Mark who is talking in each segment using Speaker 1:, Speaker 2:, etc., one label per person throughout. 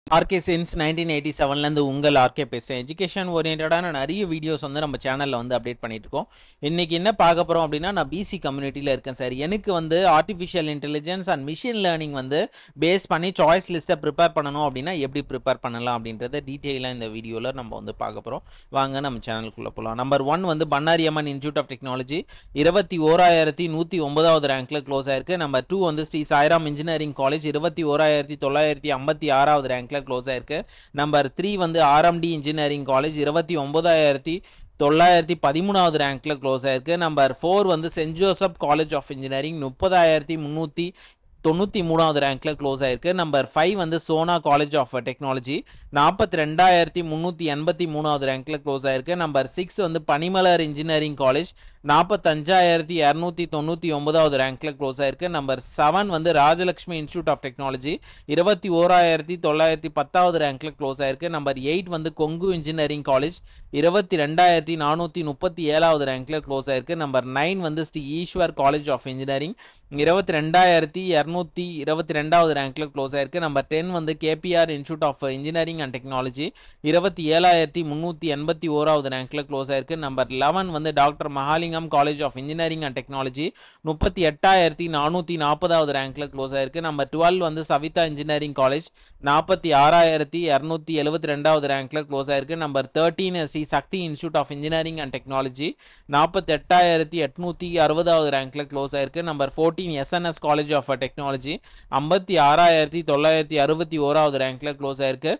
Speaker 1: RK since nineteen eighty செவன்லேருந்து உங்கள் R K பேசுகிறேன் எஜுகேஷன் ஓரியன்டான நிறைய வீடியோஸ் வந்து நம்ம சேனலில் வந்து அப்டேட் பண்ணிட்டு இருக்கோம் இன்னைக்கு என்ன பார்க்க போகிறோம் அப்படின்னா நான் பிசி கம்யூனிட்டியில் இருக்கேன் சார் எனக்கு வந்து artificial intelligence and machine learning வந்து பேஸ் பண்ணி சாய்ஸ் லிஸ்ட்டை ப்ரிப்பேர் பண்ணணும் அப்படின்னா எப்படி ப்ரிப்பேர் பண்ணலாம் அப்படின்றத டீட்டெயிலாக இந்த வீடியோவில் நம்ம வந்து பார்க்க போகிறோம் வாங்க நம்ம சேனலுக்குள்ளே போகலாம் நம்பர் ஒன் வந்து Bannari Amman institute of technology இருபத்தி ஓராயிரத்தி நூற்றி ஒன்பதாவது ரேங்க்கில் க்ளோஸ் ஆயிருக்கு நம்பர் டூ வந்து ஸ்ரீ சாய்ராம் இன்ஜினியரிங் காலேஜ் இருபத்தி ஓராயிரத்தி தொள்ளாயிரத்தி ஐம்பத்தி ஆறாவது ரேங்க்ல க்ளோஸ் ஆயிருக்கு நம்பர் த்ரீ வந்து ஆர்எம்டி இன்ஜினியரிங் காலேஜ் இருபத்தி ஒன்பதாயிரத்தி தொள்ளாயிரத்தி பதிமூணாவது ரேங்க்ல க்ளோஸ் ஆயிருக்கு நம்பர் ஃபோர் வந்து Saint Joseph college of engineering முப்பதாயிரத்தி முந்நூற்றி தொண்ணூற்றி மூணாவது ரேங்க்ல க்ளோஸ் ஆயிருக்கு நம்பர் ஃபைவ் வந்து சோனா காலேஜ் ஆஃப் டெக்னாலஜி நாற்பத்தி ரெண்டாயிரத்தி முந்நூற்றி எண்பத்தி மூணாவது ரேங்க்ல க்ளோஸ் ஆயிருக்கு நம்பர் சிக்ஸ் வந்து பனிமலர் இன்ஜினியரிங் காலேஜ் நாற்பத்தஞ்சாயிரத்தி இரநூத்தி தொண்ணூற்றி ஒன்பதாவது ரேங்க்ல க்ளோஸ் ஆயிருக்கு நம்பர் செவன் வந்து ராஜலட்சுமி இன்ஸ்டியூட் ஆஃப் டெக்னாலஜி இருபத்தி ஓராயிரத்தி தொள்ளாயிரத்தி பத்தாவது ரேங்க்ல க்ளோஸ் ஆயிருக்கு நம்பர் எயிட் வந்து கொங்கு இன்ஜினியரிங் காலேஜ் இருபத்தி ரெண்டாயிரத்தி நானூற்றி முப்பத்தி ஏழாவது ரேங்க்ல க்ளோஸ் ஆயிருக்கு நம்பர் நைன் வந்து Sri Eswar college of engineering இருபத்தி ரெண்டாயிரத்தி இரநூத்தி இருபத்தி ரெண்டாவது ரேங்க்ல க்ளோஸ் ஆயிருக்கு நம்பர் டென் வந்து KPR institute of engineering and technology இருபத்தி ஏழாயிரத்தி முந்நூற்றி எண்பத்தி ஓராவது ரேங்க்ல க்ளோஸ் ஆயிருக்கு நம்பர் லெவன் வந்து doctor Mahalingam college of engineering and technology முப்பத்தி எட்டாயிரத்தி நானூற்றி நாற்பதாவது ரேங்க்ல க்ளோஸ் ஆயிருக்கு நம்பர் டுவெல் வந்து சவிதா இன்ஜினியரிங் காலேஜ் நாற்பத்தி ஆறாயிரத்தி இரநூத்தி எழுபத்தி ரெண்டாவது ரேங்க்ல க்ளோஸ் ஆயிருக்கு number thirteen Sri Sakthi institute of engineering and technology நாற்பத்தி எட்டாயிரத்தி எட்நூற்றி அறுபதாவது ரேங்க்ல க்ளோஸ் ஆயிருக்கு number fourteen S N S college of technology ஐம்பத்தி ஆறாயிரத்தி தொள்ளாயிரத்தி அறுபத்தி ஓராவது ரேங்க்ல க்ளோஸ் ஆயிருக்கு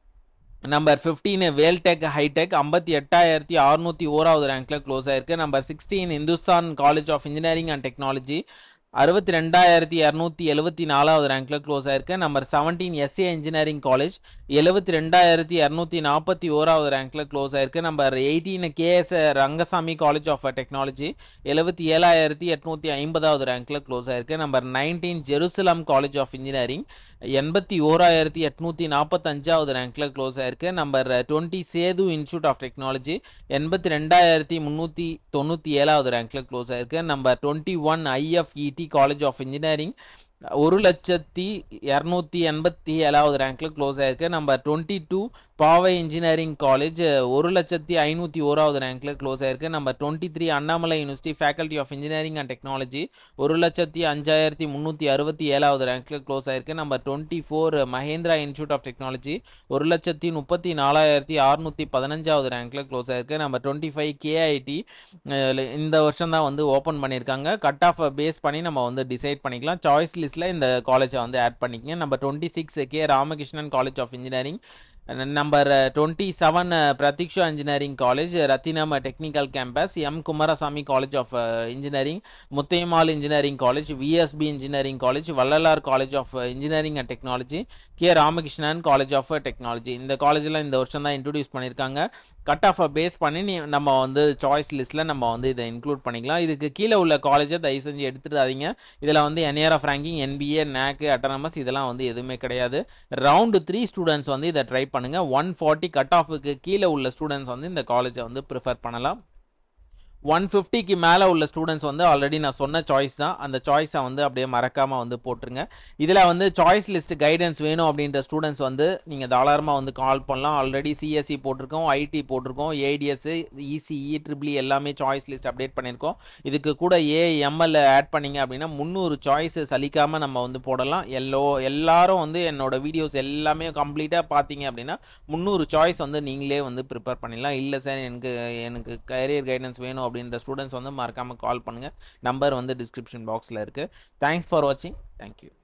Speaker 1: நம்பர் ஃபிஃப்டீன் வேல்டெக் ஹைடெக் ஐம்பத்தி எட்டாயிரத்தி அறுநூற்றி ஓராவது ரேங்க்ல க்ளோஸ் ஆயிருக்கு number sixteen Hindustan college of engineering and technology அறுபத்தி ரெண்டாயிரத்தி இரநூத்தி எழுபத்தி நாலாவது ரேங்க்ல க்ளோஸ் ஆயிருக்கு number seventeen S A engineering college எழுபத்தி ரெண்டாயிரத்தி இரநூத்தி நாற்பத்தி ஓராவது ரேங்க்ல க்ளோஸ் ஆயிருக்கு number eighteen K S Rangasamy college of technology எழுபத்தி ஏழாயிரத்தி எட்நூத்தி ஐம்பதாவது ரேங்க்ல க்ளோஸ் ஆயிருக்கு number nineteen Jerusalem college of engineering எண்பத்தி ஓராயிரத்தி எட்நூத்தி நாற்பத்தஞ்சாவது ரேங்க்ல க்ளோஸ் ஆயிருக்கு number twenty Sethu institute of technology எண்பத்தி ரெண்டாயிரத்தி முந்நூற்றி தொண்ணூற்றி ஏழாவது ரேங்க்ல க்ளோஸ் ஆயிருக்கு number twenty one I F E T college of engineering ஒரு லட்சத்தி இரநூத்தி எண்பத்தி ஏழாவது ரேங்க்ல க்ளோஸ் ஆயிருக்கு number twenty two Paavai engineering college ஒரு லட்சத்தி ஐநூற்றி ஓராவது ரேங்க்ல க்ளோஸ் ஆயிருக்கு number twenty three Annamalai university faculty of engineering and technology ஒரு லட்சத்தி அஞ்சாயிரத்தி முந்நூற்றி அறுபத்தி ஏழாவது ரேங்க்ல க்ளோஸ் ஆயிருக்கு number twenty four Mahendra institute of technology ஒரு லட்சத்தி முப்பத்தி நாலாயிரத்தி அறுநூற்றி பதினஞ்சாவது ரேங்க்ல க்ளோஸ் ஆயிருக்கு நம்பர் டுவெண்ட்டி ஃபைவ் கேஐடி இந்த வருஷம் தான் வந்து ஓப்பன் பண்ணியிருக்காங்க கட் ஆஃப் பேஸ் பண்ணி நம்ம வந்து டிசைட் பண்ணிக்கலாம் சாய்ஸ் லிஸ்ட்டில் இந்த காலேஜை வந்து ஆட் பண்ணிக்கங்க number twenty six K Ramakrishnan college of engineering number twenty seven Pratheeksha engineering college Rathinam technical campus M Kumarasamy college of engineering Muthayammal engineering college V S B engineering college Vallalar college of engineering and technology K Ramakrishnan college of technology இந்த காலேஜில் இந்த வருஷம் தான் introduce பண்ணியிருக்காங்க cut ஆஃபை base பண்ணி நீ நம்ம வந்து சாய்ஸ் லிஸ்ட்டில் நம்ம வந்து இதை இன்க்ளூட் பண்ணிக்கலாம் இதுக்கு கீழே உள்ள காலேஜை தயவு செஞ்சு எடுத்துடாதீங்க இதில் வந்து N A R of ranking N B A NAAC autonomous இதெல்லாம் வந்து எதுவுமே கிடையாது ரவுண்டு த்ரீ ஸ்டூடெண்ட்ஸ் வந்து இதை ட்ரை பண்ணுங்கள் ஒன் ஃபார்ட்டி கட் ஆஃபுக்கு கீழே உள்ள ஸ்டூடெண்ட்ஸ் வந்து இந்த காலேஜை வந்து ப்ரிஃபர் பண்ணலாம் ஒன் ஃபிஃப்டிக்கு மேலே உள்ள ஸ்டூடெண்ட்ஸ் வந்து ஆல்ரெடி நான் சொன்ன சாய்ஸ் தான் அந்த சாய்ஸை வந்து அப்படியே மறக்காமல் வந்து போட்டுருங்க இதில் வந்து சாய்ஸ் லிஸ்ட் கைடன்ஸ் வேணும் அப்படின்ற ஸ்டூடெண்ட்ஸ் வந்து நீங்கள் தாராளமாக வந்து கால் பண்ணலாம் ஆல்ரெடி சிஎஸ்சி போட்டிருக்கோம் ஐடி போட்டிருக்கோம் ஏடிஎஸ் இசிஇ ட்ரிபிளி எல்லாமே சாய்ஸ் லிஸ்ட் அப்டேட் பண்ணியிருக்கோம் இதுக்கு கூட ஏஎம்எல் ஆட் பண்ணிங்க அப்படின்னா முந்நூறு சாய்ஸ் சலிக்காமல் நம்ம வந்து போடலாம் எல்லோ எல்லாரும் வந்து என்னோட வீடியோஸ் எல்லாமே கம்ப்ளீட்டாக பார்த்தீங்க அப்படின்னா முந்நூறு சாய்ஸ் வந்து நீங்களே வந்து ப்ரிப்பேர் பண்ணிடலாம் இல்லை சார் எனக்கு எனக்கு கரியர் கைடன்ஸ் வேணும் அப்படின்ற ஸ்டூடெண்ட்ஸ் வந்து மறக்காமல் கால் பண்ணுங்கள் நம்பர் வந்து டிஸ்கிரிப்ஷன் பாக்ஸில் இருக்குது தேங்க்ஸ் ஃபார் வாட்சிங் தேங்க்யூ